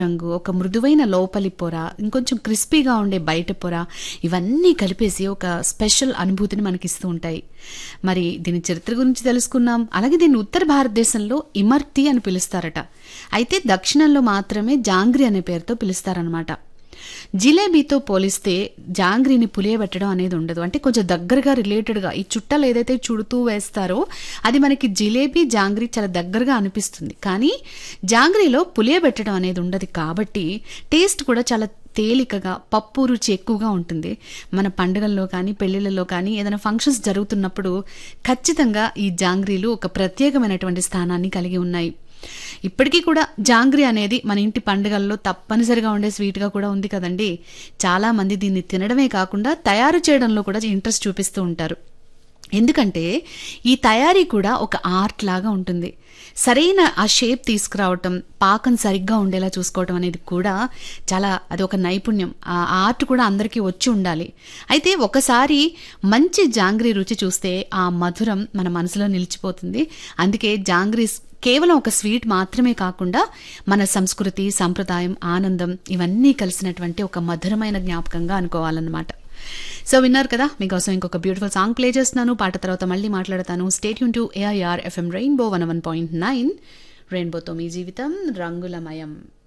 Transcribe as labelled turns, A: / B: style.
A: రంగు ఒక మృదువైన లోపలి పొర ఇంకొంచెం క్రిస్పీగా ఉండే బయట పొర ఇవన్నీ కలిపేసి ఒక స్పెషల్ అనుభూతిని మనకిస్తూ ఉంటాయి మరి దీని చరిత్ర గురించి తెలుసుకున్నాం అలాగే దీన్ని ఉత్తర భారతదేశంలో ఇమర్తి అని పిలుస్తారట అయితే దక్షిణంలో మాత్రమే జాంగ్రీ అనే పేరుతో పిలుస్తారనమాట జిలేబీతో పోలిస్తే జాంగ్రీని పులియబెట్టడం అనేది ఉండదు అంటే కొంచెం దగ్గరగా రిలేటెడ్గా ఈ చుట్టలు ఏదైతే చుడుతూ వేస్తారో అది మనకి జిలేబీ జాంగ్రీ చాలా దగ్గరగా అనిపిస్తుంది కానీ జాంగ్రీలో పులియబెట్టడం అనేది ఉండదు కాబట్టి టేస్ట్ కూడా చాలా తేలికగా పప్పు రుచి ఎక్కువగా ఉంటుంది మన పండుగల్లో కానీ పెళ్ళిళ్ళలో కానీ ఏదైనా ఫంక్షన్స్ జరుగుతున్నప్పుడు ఖచ్చితంగా ఈ జాంగ్రీలు ఒక ప్రత్యేకమైనటువంటి స్థానాన్ని కలిగి ఉన్నాయి ఇప్పటికీ కూడా జాంగ్రీ అనేది మన ఇంటి పండుగల్లో తప్పనిసరిగా ఉండే స్వీట్గా కూడా ఉంది కదండి చాలా మంది దీన్ని తినడమే కాకుండా తయారు చేయడంలో కూడా ఇంట్రెస్ట్ చూపిస్తూ ఉంటారు ఎందుకంటే ఈ తయారీ కూడా ఒక ఆర్ట్ లాగా ఉంటుంది సరైన ఆ షేప్ తీసుకురావటం పాకం సరిగ్గా ఉండేలా చూసుకోవటం అనేది కూడా చాలా అది ఒక నైపుణ్యం ఆ ఆర్ట్ కూడా అందరికీ వచ్చి ఉండాలి అయితే ఒకసారి మంచి జాంగ్రీ రుచి చూస్తే ఆ మధురం మన మనసులో నిలిచిపోతుంది అందుకే జాంగ్రీ కేవలం ఒక స్వీట్ మాత్రమే కాకుండా మన సంస్కృతి సంప్రదాయం ఆనందం ఇవన్నీ కలిసినటువంటి ఒక మధురమైన జ్ఞాపకంగా అనుకోవాలన్నమాట సో విన్నారు కదా మీకోసం ఇంకొక బ్యూటిఫుల్ సాంగ్ ప్లే చేస్తున్నాను పాట తర్వాత మళ్ళీ మాట్లాడతాను స్టేట్ యూన్ to AIR FM rainbow one one point nine రెయిన్బోతో మీ జీవితం రంగులమయం